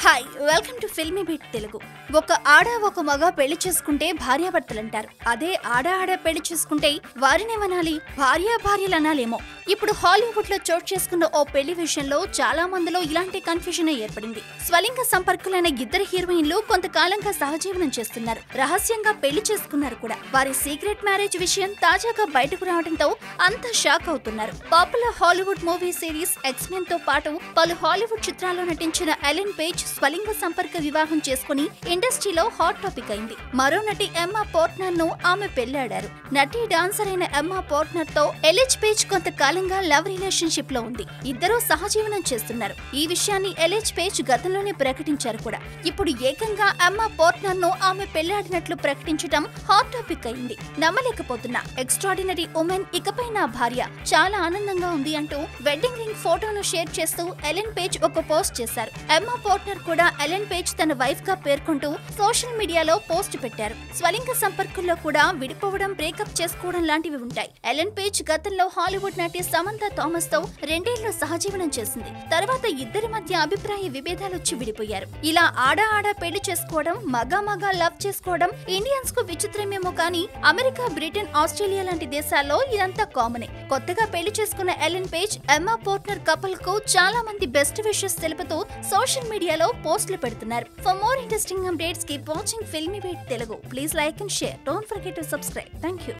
hi welcome to Filmy Beat Telugu ఒక ఆడ ఒక మగ పెళ్లి చేసుకుంటే భార్యాభర్తలు అంటారు అదే ఆడ ఆడ పెళ్లి చేసుకుంటే వారినేమనాలి భార్య భార్యలు అనాలేమో ఇప్పుడు హాలీవుడ్ లో చోటు చేసుకున్న ఓ పెళ్లి విషయంలో చాలా మందిలో ఇలాంటి కన్ఫ్యూజన్ ఏర్పడింది స్వలింగ సంపర్కులైన ఇద్దరు హీరోయిన్లు కొంతకాలంగా సహజీవనం చేస్తున్నారు రహస్యంగా పెళ్లి చేసుకున్నారు కూడా వారి సీక్రెట్ మ్యారేజ్ విషయం తాజాగా బయటకు రావడంతో అంతా షాక్ అవుతున్నారు popular Hollywood movie series X Men తో పాటు పలు హాలీవుడ్ చిత్రాల్లో నటించిన ఎలెన్ పేజ్ స్వలింగ సంపర్క వివాహం చేసుకుని ఇండస్ట్రీలో హాట్ టాపిక్ అయింది మరో నటి ఎమ్మా పోర్ట్నర్ ను ఆమె పెళ్లాడారు నటి డాన్సర్ అయిన ఎమ్మా పోర్ట్నర్ తో ఎలిజ్ పేజ్ కొంతకాలంగా లవ్ రిలేషన్షిప్ లో ఉంది ఇద్దరూ సహజీవనం చేస్తున్నారు ఈ విషయాన్ని ఎలిజ్ పేజ్ గతంలోనే ప్రకటించారు కూడా ఇప్పుడు ఏకంగా ఎమ్మా పోర్ట్నర్ ను ఆమె పెళ్లాడినట్లు ప్రకటించడం హాట్ టాపిక్ అయింది నమ్మలేకపోతున్నా ఎక్స్ట్రాడినరీ ఉమెన్ ఇకపై నా భార్య చాలా ఆనందంగా ఉంది అంటూ వెడ్డింగ్ రింగ్ ఫోటోను షేర్ చేస్తూ ఎలెన్ పేజ్ ఒక పోస్ట్ చేశారు ఎమ్మా పోర్ట్నర్ కూడా ఎలెన్ పేజ్ తన వైఫ్ గా పేర్కొంటూ సోషల్ మీడియాలో పోస్ట్ పెట్టారు స్వలింగ సంపర్కుల్లో కూడా విడిపోవడం బ్రేకప్ చేసుకోవడం లాంటివి ఉంటాయి ఎలెన్ పేజ్ గతంలో హాలీవుడ్ నటి సమంత థామస్ తో రెండేళ్లు సహజీవనం చేసింది తర్వాత ఇద్దరి మధ్య అభిప్రాయ విభేదాలు వచ్చి విడిపోయారు ఇలా ఆడ ఆడ పెళ్లి చేసుకోవడం మగ మగ లవ్ చేసుకోవడం ఇండియన్స్ కు విచిత్రమేమో కానీ అమెరికా బ్రిటన్ ఆస్ట్రేలియా లాంటి దేశాల్లో ఇదంతా కామనే కొత్తగా పెళ్లి చేసుకున్న Ellen Page Emma Portner couple కు చాలా మంది బెస్ట్ విషెస్ తెలుపుతూ సోషల్ మీడియాలో పోస్టులు పెడుతున్నారు for more interesting updates keep watching Filmi Beat Telugu please like and share don't forget to subscribe thank you